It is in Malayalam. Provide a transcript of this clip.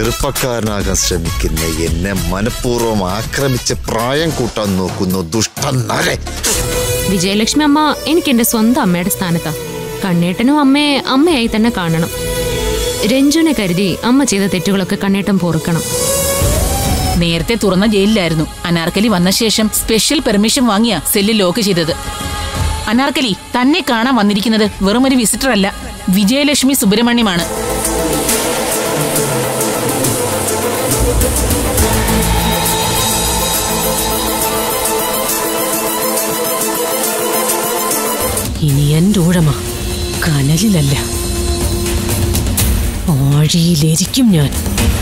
ചെറുപ്പക്കാരനാകാൻ ശ്രമിക്കുന്ന എന്നെ മനഃപൂർവ്വം ആക്രമിച്ച് പ്രായം കൂട്ടാൻ നോക്കുന്നു ദുഷ്ടനരെ വിജയലക്ഷ്മി അമ്മ എനിക്ക് എന്റെ സ്വന്തം അമ്മയുടെ സ്ഥാനത്താ കണ്ണേട്ടനും അമ്മയെ അമ്മയായി തന്നെ കാണണം രഞ്ജുനെ കരുതി അമ്മ ചെയ്ത തെറ്റുകളൊക്കെ കണ്ണേട്ടൻ പൊറുക്കണം നേരത്തെ തുറന്ന ജയിലിലായിരുന്നു അനാർക്കലി വന്ന ശേഷം സ്പെഷ്യൽ പെർമിഷൻ വാങ്ങിയ സെല്ല് ലോക്ക് ചെയ്തത് അനാർക്കലി തന്നെ കാണാൻ വന്നിരിക്കുന്നത് വെറും ഒരു വിസിറ്റർ അല്ല വിജയലക്ഷ്മി സുബ്രഹ്മണ്യമാണ് ഇനി എൻ്റെ ഊഴമ കനലിലല്ല ആഴിയിലിരിക്കും ഞാൻ